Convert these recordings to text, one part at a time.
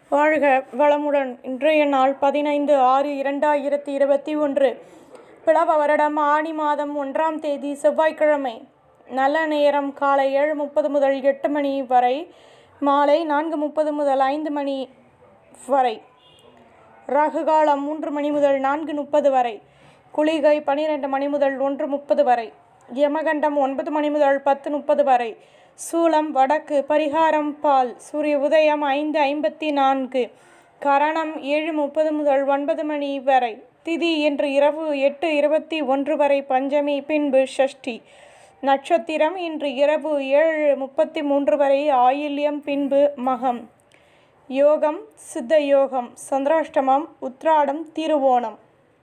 வாழ்க வளமுடன் இன்றைய நாள் பதினைந்து ஆறு இரண்டாயிரத்தி இருபத்தி ஒன்று பிளவ வருடம் ஆனி மாதம் ஒன்றாம் தேதி செவ்வாய்க்கிழமை நல்ல நேரம் காலை ஏழு முப்பது முதல் எட்டு மணி வரை மாலை நான்கு முப்பது முதல் ஐந்து மணி வரை ராகு காலம் மூன்று மணி முதல் நான்கு முப்பது வரை குளிகை பனிரெண்டு மணி முதல் ஒன்று முப்பது வரை யமகண்டம் ஒன்பது மணி முதல் பத்து முப்பது வரை சூலம் வடக்கு பரிகாரம் பால் சூரிய உதயம் ஐந்து ஐம்பத்தி நான்கு கரணம் ஏழு முப்பது முதல் ஒன்பது மணி வரை திதி இன்று இரவு எட்டு இருபத்தி ஒன்று வரை பஞ்சமி பின்பு ஷஷ்டி நட்சத்திரம் இன்று இரவு ஏழு முப்பத்தி மூன்று வரை ஆயில்யம் பின்பு மகம் யோகம் சித்த யோகம் சந்திராஷ்டமம் உத்ராடம் திருவோணம்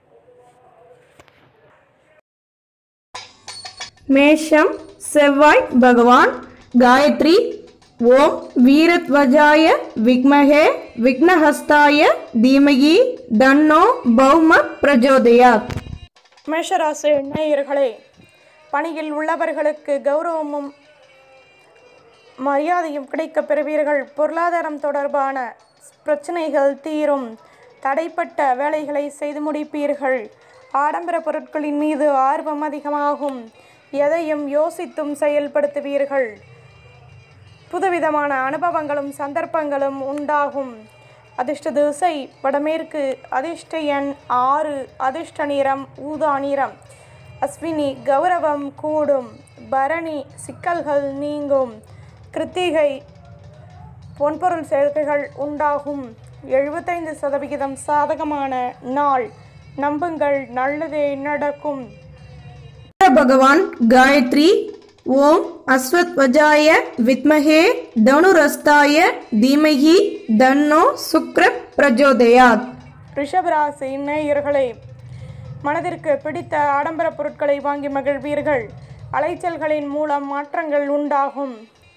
மேஷம் செவ்வாய் பகவான் காயத்ரி ஓம் வீரத்வஜாய விக்மகே விக்னஹஸ்தாய தீமகி தன்னோ பௌம பிரஜோதயாத் மேஷராசி நேயர்களே பணியில் உள்ளவர்களுக்கு கௌரவமும் மரியாதையும் கிடைக்கப் பெறுவீர்கள் பொருளாதாரம் தொடர்பான பிரச்சனைகள் தீரும் தடைப்பட்ட வேலைகளை செய்து முடிப்பீர்கள் ஆடம்பர பொருட்களின் மீது ஆர்வம் அதிகமாகும் எதையும் யோசித்தும் செயல்படுத்துவீர்கள் புதுவிதமான அனுபவங்களும் சந்தர்ப்பங்களும் உண்டாகும் அதிர்ஷ்ட திசை வடமேற்கு அதிர்ஷ்ட எண் ஆறு அதிர்ஷ்ட நிறம் ஊதா நிறம் அஸ்வினி கௌரவம் கூடும் பரணி சிக்கல்கள் நீங்கும் கிருத்திகை பொன்பொருள் சேர்க்கைகள் உண்டாகும் எழுபத்தைந்து சதவிகிதம் சாதகமான நாள் நம்புங்கள் நல்லதே நடக்கும் பகவான் காயத்ரி ஓம் அஸ்வத்வஜாய வித்மகே தனுரஸ்தாய தீமகி தன்னோ சுக்ர பிரஜோதயாத் ரிஷபராசி நேயர்களே மனதிற்கு பிடித்த ஆடம்பர பொருட்களை வாங்கி மகிழ்வீர்கள் அலைச்சல்களின் மூலம் மாற்றங்கள் உண்டாகும்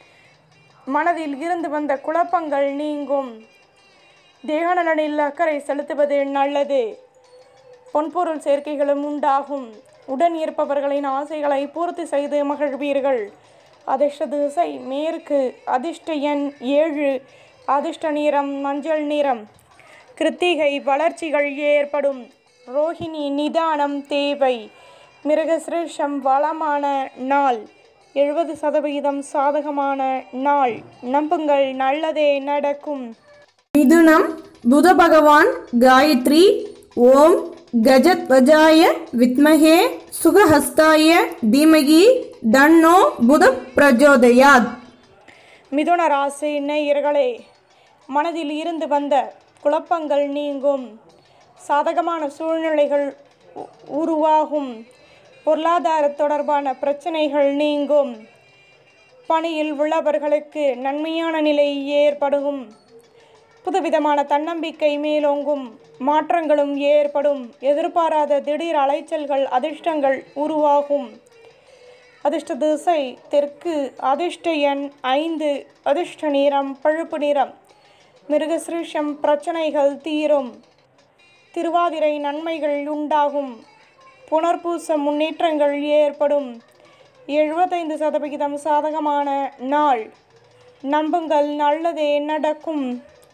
மனதில் இருந்து வந்த குழப்பங்கள் நீங்கும் தேகநலனில் அக்கறை செலுத்துவது நல்லது பொன்பொருள் சேர்க்கைகளும் உண்டாகும் உடன் இருப்பவர்களின் ஆசைகளை பூர்த்தி செய்து மகிழ்வீர்கள் அதிர்ஷ்ட திசை மேற்கு அதிர்ஷ்ட எண் ஏழு அதிர்ஷ்ட நிறம் மஞ்சள் நிறம் கிருத்திகை வளர்ச்சிகள் ஏற்படும் ரோஹிணி நிதானம் தேவை மிருகசிரேஷம் வளமான நாள் எழுபது சதவிகிதம் சாதகமான நாள் நம்புங்கள் நல்லதே நடக்கும் மிதுனம் புத பகவான் காயத்ரி ஓம் கஜத்வஜாய வித்மகே சுகஹஸ்தாய தீமகி தன்னோ புத பிரஜோதயாத் மிதுன ராசி நேயர்களே மனதில் இருந்து வந்த குழப்பங்கள் நீங்கும் சாதகமான சூழ்நிலைகள் உ- உருவாகும் பொருளாதார தொடர்பான பிரச்சனைகள் நீங்கும் பணியில் உள்ளவர்களுக்கு நன்மையான நிலை ஏற்படும் புதுவிதமான தன்னம்பிக்கை மேலோங்கும் மாற்றங்களும் ஏற்படும் எதிர்பாராத திடீர் அலைச்சல்கள் அதிர்ஷ்டங்கள் உருவாகும் அதிர்ஷ்ட திசை தெற்கு அதிர்ஷ்ட எண் ஐந்து அதிர்ஷ்ட நிறம் பழுப்பு நிறம் மிருகசிருஷம் பிரச்சனைகள் தீரும் திருவாதிரை நன்மைகள் உண்டாகும் புனர்பூசம் முன்னேற்றங்கள் ஏற்படும் எழுபத்தைந்து சதவிகிதம் சாதகமான நாள் நம்புங்கள் நல்லதே நடக்கும்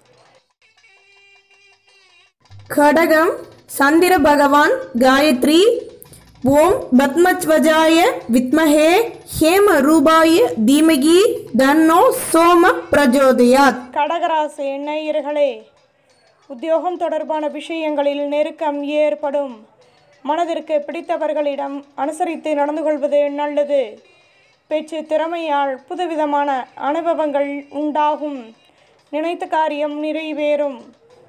கடகம் சந்திர பகவான் காயத்ரி ஓம் பத்மத்வஜாய வித்மஹே ஹேம ரூபாய தீமகி தன்னோ சோம பிரஜோதயாத் கடகராசி நேயர்களே உத்தியோகம் தொடர்பான விஷயங்களில் நெருக்கம் ஏற்படும் மனதிற்கு பிடித்தவர்களிடம் அனுசரித்து நடந்து கொள்வது நல்லது பேச்சு திறமையால் புதுவிதமான அனுபவங்கள் உண்டாகும் நினைத்த காரியம் நிறைவேறும்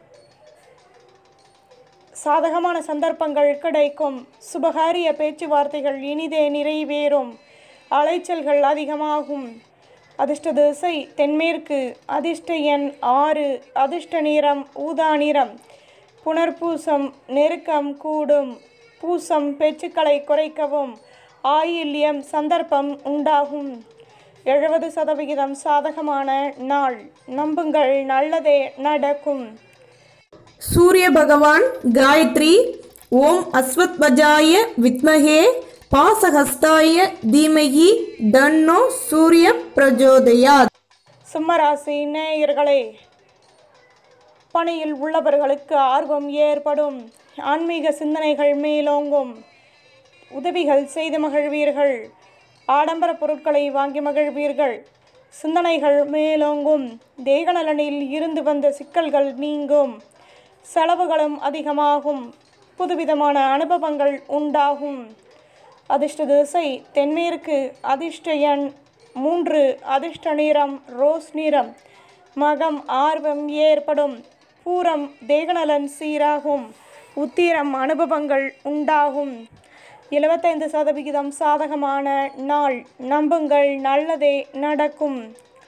சாதகமான சந்தர்ப்பங்கள் கிடைக்கும் சுபகாரிய பேச்சுவார்த்தைகள் இனிதே நிறைவேறும் அலைச்சல்கள் அதிகமாகும் அதிர்ஷ்ட திசை தென்மேற்கு அதிர்ஷ்ட எண் ஆறு அதிர்ஷ்ட நிறம் ஊதா நிறம் புனர்பூசம் நெருக்கம் கூடும் பூசம் பேச்சுக்களை குறைக்கவும் ஆயில்யம் சந்தர்ப்பம் உண்டாகும் எழுபது சதவிகிதம் சாதகமான நாள் நம்புங்கள் நல்லதே நடக்கும் சூரிய பகவான் காயத்ரி ஓம் அஸ்வத்வஜாய வித்மஹே பாசஹஸ்தாய தீமகி தன்னோ சூரிய பிரஜோதயாத் சிம்மராசி நேயர்களே பணியில் உள்ளவர்களுக்கு ஆர்வம் ஏற்படும் ஆன்மீக சிந்தனைகள் மேலோங்கும் உதவிகள் செய்து மகிழ்வீர்கள் ஆடம்பர பொருட்களை வாங்கி மகிழ்வீர்கள் சிந்தனைகள் மேலோங்கும் தேகநலனில் இருந்து வந்த சிக்கல்கள் நீங்கும் செலவுகளும் அதிகமாகும் புதுவிதமான அனுபவங்கள் உண்டாகும் அதிர்ஷ்ட திசை தென்மேற்கு அதிர்ஷ்ட எண் மூன்று அதிர்ஷ்ட நிறம் ரோஸ் நிறம் மகம் ஆர்வம் ஏற்படும் பூரம் தேகநலன் சீராகும் உத்திரம் அனுபவங்கள் உண்டாகும் எழுபத்தைந்து சதவிகிதம் சாதகமான நாள் நம்புங்கள் நல்லதே நடக்கும்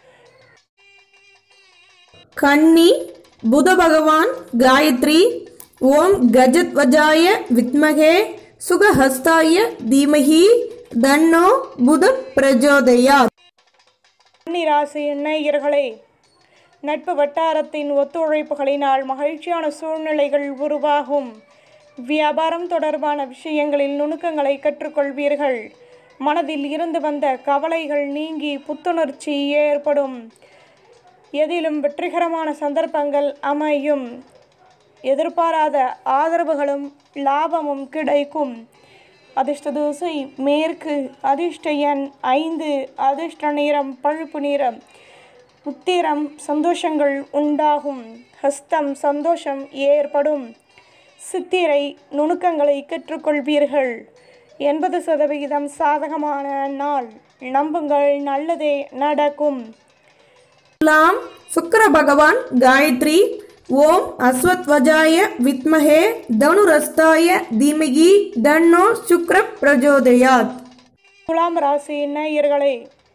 கன்னி புத பகவான் காயத்ரி ஓம் கஜத்வஜாய வித்மகே சுகஹஸ்தாய தீமஹி தன்னோ புத பிரஜோதயாத் கன்னிராசி நேயர்களே நட்பு வட்டாரத்தின் ஒத்துழைப்புகளினால் மகிழ்ச்சியான சூழ்நிலைகள் உருவாகும் வியாபாரம் தொடர்பான விஷயங்களில் நுணுக்கங்களை கற்றுக்கொள்வீர்கள் மனதில் இருந்து வந்த கவலைகள் நீங்கி புத்துணர்ச்சி ஏற்படும் எதிலும் வெற்றிகரமான சந்தர்ப்பங்கள் அமையும் எதிர்பாராத ஆதரவுகளும் லாபமும் கிடைக்கும் அதிர்ஷ்ட தூசை மேற்கு அதிர்ஷ்ட எண் ஐந்து அதிர்ஷ்ட நிறம் பழுப்பு நிறம் உத்திரம் சந்தோஷங்கள் உண்டாகும் ஹஸ்தம் சந்தோஷம் ஏற்படும் சித்திரை நுணுக்கங்களை கற்றுக்கொள்வீர்கள் எண்பது சதவிகிதம் சாதகமான நாள் நம்புங்கள் நல்லதே நடக்கும் துலாம் சுக்கர பகவான் காயத்ரி ஓம் அஸ்வத்வஜாய வித்மஹே தனுரஸ்தாய தீமகி தன்னோ சுக்ர பிரஜோதயாத் துலாம் ராசி நேயர்களே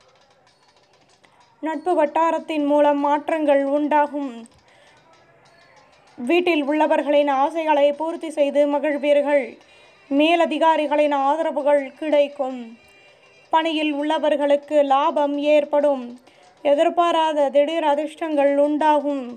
நட்பு வட்டாரத்தின் மூலம் மாற்றங்கள் உண்டாகும் வீட்டில் உள்ளவர்களின் ஆசைகளை பூர்த்தி செய்து மகிழ்வீர்கள் மேலதிகாரிகளின் ஆதரவுகள் கிடைக்கும் பணியில் உள்ளவர்களுக்கு லாபம் ஏற்படும் எதிர்பாராத திடீர் அதிர்ஷ்டங்கள் உண்டாகும்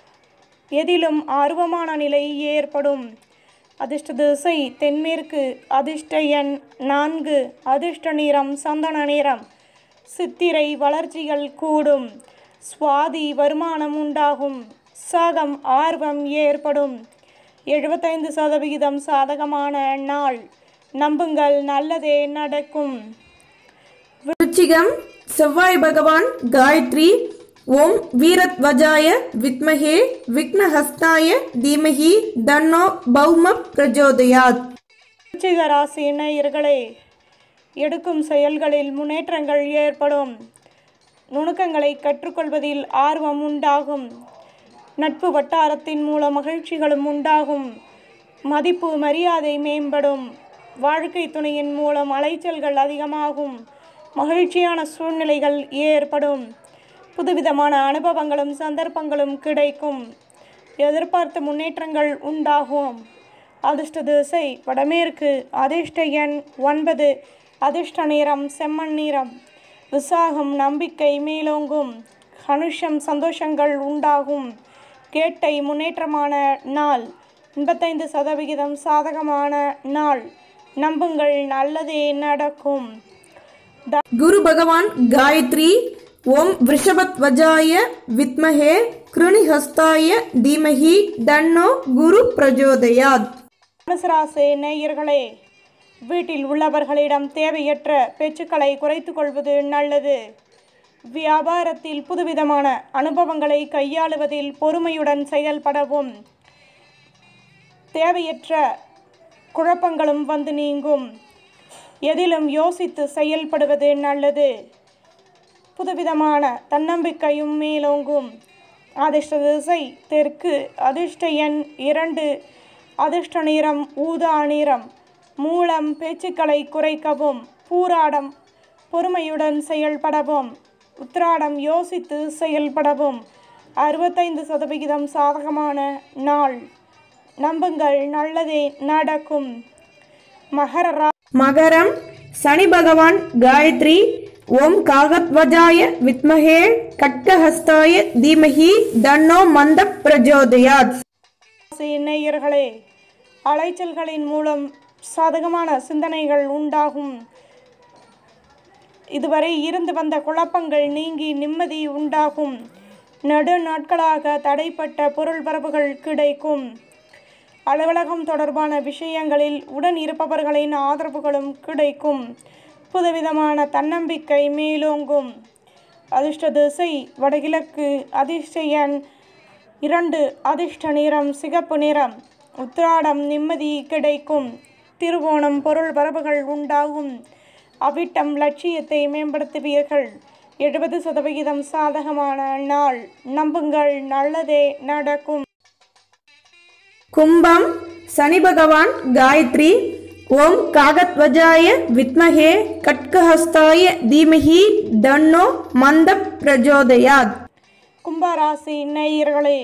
எதிலும் ஆர்வமான நிலை ஏற்படும் அதிர்ஷ்ட திசை தென்மேற்கு அதிர்ஷ்ட எண் நான்கு அதிர்ஷ்ட நிறம் சந்தன நிறம் சித்திரை வளர்ச்சிகள் கூடும் சுவாதி வருமானம் உண்டாகும் சகம் ஆர்வம் ஏற்படும் எழுபத்தைந்து சதவிகிதம் சாதகமான நாள் நம்புங்கள் நல்லதே நடக்கும் விருச்சிகம் செவ்வாய் பகவான் காயத்ரி ஓம் வீரத்வஜாய வித்மஹே விக்னஹஸ்தாய தீமஹி தன்னோ பௌம பிரஜோதயாத் விருச்சிக ராசி நேயர்களே எடுக்கும் செயல்களில் முன்னேற்றங்கள் ஏற்படும் நுணுக்கங்களை கற்றுக்கொள்வதில் ஆர்வம் உண்டாகும் நட்பு வட்டாரத்தின் மூலம் மகிழ்ச்சிகளும் உண்டாகும் மதிப்பு மரியாதை மேம்படும் வாழ்க்கை துணையின் மூலம் அலைச்சல்கள் அதிகமாகும் மகிழ்ச்சியான சூழ்நிலைகள் ஏற்படும் புதுவிதமான அனுபவங்களும் சந்தர்ப்பங்களும் கிடைக்கும் எதிர்பார்த்த முன்னேற்றங்கள் உண்டாகும் அதிர்ஷ்ட திசை வடமேற்கு அதிர்ஷ்ட எண் ஒன்பது அதிர்ஷ்ட நிறம் செம்மண் நிறம் விசாகம் நம்பிக்கை மேலோங்கும் கனுஷம் சந்தோஷங்கள் உண்டாகும் கேட்டை முன்னேற்றமான நாள் எண்பத்தைந்து சதவிகிதம் சாதகமான நாள் நம்புங்கள் நல்லதே நடக்கும் குரு பகவான் காயத்ரி ஓம் விஷபத்வஜாய வித்மஹே கிருணிஹஸ்தாய தீமஹி தன்னோ குரு பிரஜோதயாத் மனசராசே நேயர்களே வீட்டில் உள்ளவர்களிடம் தேவையற்ற பேச்சுக்களை குறைத்துக் கொள்வது நல்லது வியாபாரத்தில் புதுவிதமான அனுபவங்களை கையாளுவதில் பொறுமையுடன் செயல்படவும் தேவையற்ற குழப்பங்களும் வந்து நீங்கும் எதிலும் யோசித்து செயல்படுவது நல்லது புதுவிதமான தன்னம்பிக்கையும் மேலோங்கும் அதிர்ஷ்ட திசை தெற்கு அதிர்ஷ்ட எண் இரண்டு அதிர்ஷ்ட நிறம் ஊதா நிறம் மூலம் பேச்சுக்களை குறைக்கவும் பூராடம் பொறுமையுடன் செயல்படவும் உத்திராடம் யோசித்து செயல்படவும் அறுபத்தைந்து சதவிகிதம் சாதகமான நாள் நம்புங்கள் நல்லதே நடக்கும் மகர ரா மகரம் சனி பகவான் காயத்ரி ஓம் காகத்வஜாய வித்மஹே கட்கஹஸ்தாய தீமஹி தன்னோ மந்த பிரஜோதயாத் ராசி நேயர்களே அலைச்சல்களின் மூலம் சாதகமான சிந்தனைகள் உண்டாகும் இதுவரை இருந்து வந்த குழப்பங்கள் நீங்கி நிம்மதி உண்டாகும் நெடு நாட்களாக தடைப்பட்ட பொருள் வரவுகள் கிடைக்கும் அலுவலகம் தொடர்பான விஷயங்களில் உடன் இருப்பவர்களின் ஆதரவுகளும் கிடைக்கும் புதுவிதமான தன்னம்பிக்கை மேலோங்கும் அதிர்ஷ்ட திசை வடகிழக்கு அதிர்ஷ்ட எண் இரண்டு அதிர்ஷ்ட நிறம் சிகப்பு நிறம் உத்திராடம் நிம்மதி கிடைக்கும் திருவோணம் பொருள் வரவுகள் உண்டாகும் அவிட்டம் லட்சியத்தை மேம்படுத்துவீர்கள் எழுபது சதவிகிதம் சாதகமான நாள் நம்புங்கள் நல்லதே நடக்கும் கும்பம் சனி பகவான் காயத்ரி ஓம் காகத்வஜாய வித்மஹே கட்கஹஸ்தாய தீமஹி தன்னோ மந்த பிரஜோதயாத் கும்பராசி நேயர்களே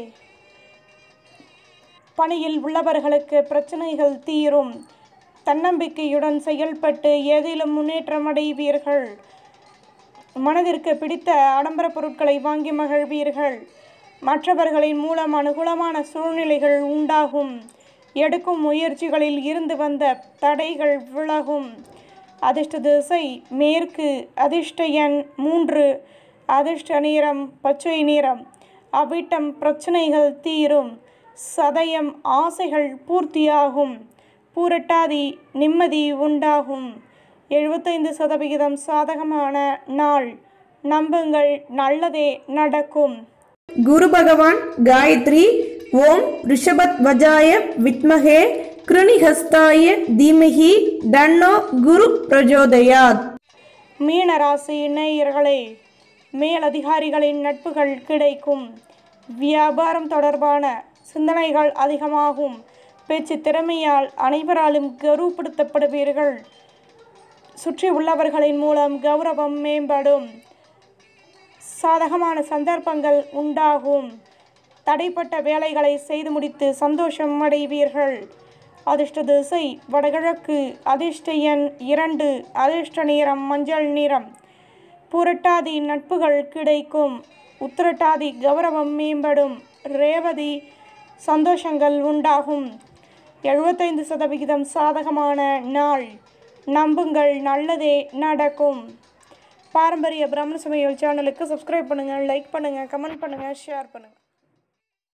பணியில் உள்ளவர்களுக்கு பிரச்சனைகள் தீரும் தன்னம்பிக்கையுடன் செயல்பட்டு எதிலும் முன்னேற்றம் அடைவீர்கள் மனதிற்கு பிடித்த ஆடம்பர பொருட்களை வாங்கி மகிழ்வீர்கள் மற்றவர்களின் மூலம் அனுகூலமான சூழ்நிலைகள் உண்டாகும் எடுக்கும் முயற்சிகளில் இருந்து வந்த தடைகள் விலகும் அதிர்ஷ்ட திசை மேற்கு அதிர்ஷ்ட எண் மூன்று அதிர்ஷ்ட நிறம் பச்சை நிறம் அவிட்டம் பிரச்சனைகள் தீரும் சதயம் ஆசைகள் பூர்த்தியாகும் பூரட்டாதி நிம்மதி உண்டாகும் எழுபத்தைந்து சதவிகிதம் சாதகமான நாள் நம்புங்கள் நல்லதே நடக்கும் குரு பகவான் காயத்ரி ஓம் ரிஷபத்வஜாய வித்மஹே கிருணிஹஸ்தாய தீமஹி தன்னோ குரு பிரஜோதயாத் மீனராசி நேயர்களே மேலதிகாரிகளின் நட்புகள் கிடைக்கும் வியாபாரம் தொடர்பான சிந்தனைகள் அதிகமாகும் பேச்சு திறமையால் அனைவராலும் கௌரவப்படுத்தப்படுவீர்கள் சுற்றி உள்ளவர்களின் மூலம் கௌரவம் மேம்படும் சாதகமான சந்தர்ப்பங்கள் உண்டாகும் தடைப்பட்ட வேலைகளை செய்து முடித்து சந்தோஷம் அடைவீர்கள் அதிர்ஷ்ட திசை வடகிழக்கு அதிர்ஷ்ட எண் இரண்டு அதிர்ஷ்ட நிறம் மஞ்சள் நிறம் புரட்டாதி நட்புகள் கிடைக்கும் உத்திரட்டாதி கௌரவம் மேம்படும் ரேவதி சந்தோஷங்கள் உண்டாகும் எழுபத்தைந்து சதவிகிதம் சாதகமான நாள் நம்புங்கள் நல்லதே நடக்கும் பாரம்பரிய பிரம்ம சமையல் சேனலுக்கு சப்ஸ்கிரைப் பண்ணுங்கள் லைக் பண்ணுங்கள் கமெண்ட் பண்ணுங்கள் ஷேர் பண்ணுங்கள்